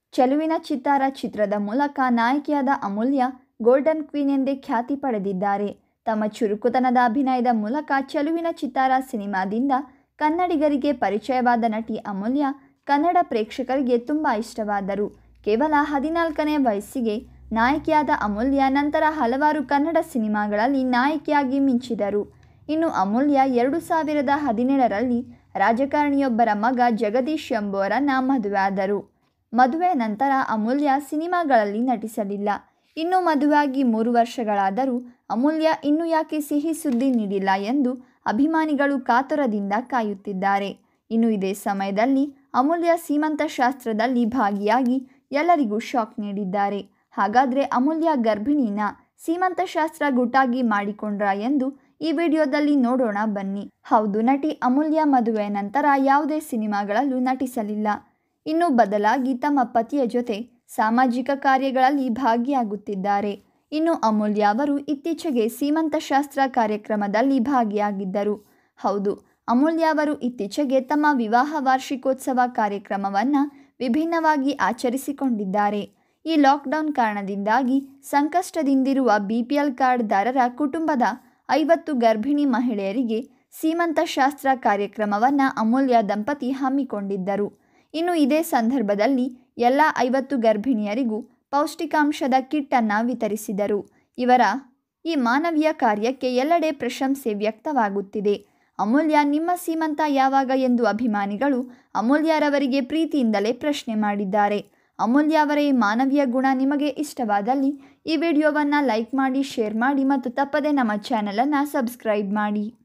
ಚೆಲುವಿನ ಚಿತ್ತಾರ ಚಿತ್ರದ ಮೂಲಕ ನಾಯಕಿಯಾದ ಅಮೂಲ್ಯ ಗೋಲ್ಡನ್ ಕ್ವೀನ್ ಎಂದೇ ಖ್ಯಾತಿ ಪಡೆದಿದ್ದಾರೆ ತಮ್ಮ ಚುರುಕುತನದ ಅಭಿನಯದ ಮೂಲಕ ಚೆಲುವಿನ ಚಿತ್ತಾರ ಸಿನಿಮಾದಿಂದ ಕನ್ನಡಿಗರಿಗೆ ಪರಿಚಯವಾದ ನಟಿ ಅಮೂಲ್ಯ ಕನ್ನಡ ಪ್ರೇಕ್ಷಕರಿಗೆ ತುಂಬ ಇಷ್ಟವಾದರು ಕೇವಲ ಹದಿನಾಲ್ಕನೇ ವಯಸ್ಸಿಗೆ ನಾಯಕಿಯಾದ ಅಮೂಲ್ಯ ನಂತರ ಹಲವಾರು ಕನ್ನಡ ಸಿನಿಮಾಗಳಲ್ಲಿ ನಾಯಕಿಯಾಗಿ ಮಿಂಚಿದರು ಇನ್ನು ಅಮೂಲ್ಯ ಎರಡು ಸಾವಿರದ ಹದಿನೇಳರಲ್ಲಿ ರಾಜಕಾರಣಿಯೊಬ್ಬರ ಮಗ ಜಗದೀಶ್ ಎಂಬುವರನ್ನು ಮದುವೆಯಾದರು ಮದುವೆ ನಂತರ ಅಮೂಲ್ಯ ಸಿನಿಮಾಗಳಲ್ಲಿ ನಟಿಸಲಿಲ್ಲ ಇನ್ನು ಮದುವೆಯಾಗಿ ಮೂರು ವರ್ಷಗಳಾದರೂ ಅಮೂಲ್ಯ ಇನ್ನೂ ಯಾಕೆ ಸಿಹಿ ಸುದ್ದಿ ನೀಡಿಲ್ಲ ಎಂದು ಅಭಿಮಾನಿಗಳು ಕಾತುರದಿಂದ ಕಾಯುತ್ತಿದ್ದಾರೆ ಇನ್ನು ಇದೇ ಸಮಯದಲ್ಲಿ ಅಮೂಲ್ಯ ಸೀಮಂತ ಶಾಸ್ತ್ರದಲ್ಲಿ ಭಾಗಿಯಾಗಿ ಎಲ್ಲರಿಗೂ ಶಾಕ್ ನೀಡಿದ್ದಾರೆ ಹಾಗಾದರೆ ಅಮೂಲ್ಯ ಗರ್ಭಿಣಿನ ಸೀಮಂತ ಶಾಸ್ತ್ರ ಗುಟ್ಟಾಗಿ ಮಾಡಿಕೊಂಡ್ರ ಎಂದು ಈ ವಿಡಿಯೋದಲ್ಲಿ ನೋಡೋಣ ಬನ್ನಿ ಹೌದು ನಟಿ ಅಮೂಲ್ಯ ಮದುವೆ ನಂತರ ಯಾವುದೇ ಸಿನಿಮಾಗಳಲ್ಲೂ ನಟಿಸಲಿಲ್ಲ ಇನ್ನು ಬದಲಾಗಿ ತಮ್ಮ ಪತಿಯ ಜೊತೆ ಸಾಮಾಜಿಕ ಕಾರ್ಯಗಳಲ್ಲಿ ಭಾಗಿಯಾಗುತ್ತಿದ್ದಾರೆ ಇನ್ನು ಅಮೂಲ್ಯ ಅವರು ಇತ್ತೀಚೆಗೆ ಸೀಮಂತ ಶಾಸ್ತ್ರ ಕಾರ್ಯಕ್ರಮದಲ್ಲಿ ಭಾಗಿಯಾಗಿದ್ದರು ಹೌದು ಅಮೂಲ್ಯ ಅವರು ಇತ್ತೀಚೆಗೆ ತಮ್ಮ ವಿವಾಹ ವಾರ್ಷಿಕೋತ್ಸವ ಕಾರ್ಯಕ್ರಮವನ್ನು ವಿಭಿನ್ನವಾಗಿ ಆಚರಿಸಿಕೊಂಡಿದ್ದಾರೆ ಈ ಲಾಕ್ಡೌನ್ ಕಾರಣದಿಂದಾಗಿ ಸಂಕಷ್ಟದಿಂದಿರುವ ಬಿ ಪಿ ಎಲ್ ಕಾರ್ಡ್ದಾರರ ಕುಟುಂಬದ ಐವತ್ತು ಗರ್ಭಿಣಿ ಮಹಿಳೆಯರಿಗೆ ಸೀಮಂತ ಶಾಸ್ತ್ರ ಕಾರ್ಯಕ್ರಮವನ್ನು ಅಮೂಲ್ಯ ದಂಪತಿ ಹಮ್ಮಿಕೊಂಡಿದ್ದರು ಇನ್ನು ಇದೇ ಸಂದರ್ಭದಲ್ಲಿ ಎಲ್ಲ ಐವತ್ತು ಗರ್ಭಿಣಿಯರಿಗೂ ಪೌಷ್ಟಿಕಾಂಶದ ಕಿಟ್ಟನ್ನು ವಿತರಿಸಿದರು ಇವರ ಈ ಮಾನವೀಯ ಕಾರ್ಯಕ್ಕೆ ಎಲ್ಲೆಡೆ ಪ್ರಶಂಸೆ ವ್ಯಕ್ತವಾಗುತ್ತಿದೆ ಅಮೂಲ್ಯ ನಿಮ್ಮ ಸೀಮಂತ ಯಾವಾಗ ಎಂದು ಅಭಿಮಾನಿಗಳು ಅಮೂಲ್ಯರವರಿಗೆ ಪ್ರೀತಿಯಿಂದಲೇ ಪ್ರಶ್ನೆ ಮಾಡಿದ್ದಾರೆ ಅಮೂಲ್ಯ ಅವರ ಈ ಮಾನವೀಯ ಗುಣ ನಿಮಗೆ ಇಷ್ಟವಾದಲ್ಲಿ ಈ ವಿಡಿಯೋವನ್ನು ಲೈಕ್ ಮಾಡಿ ಶೇರ್ ಮಾಡಿ ಮತ್ತು ತಪ್ಪದೇ ನಮ್ಮ ಚಾನಲನ್ನು ಸಬ್ಸ್ಕ್ರೈಬ್ ಮಾಡಿ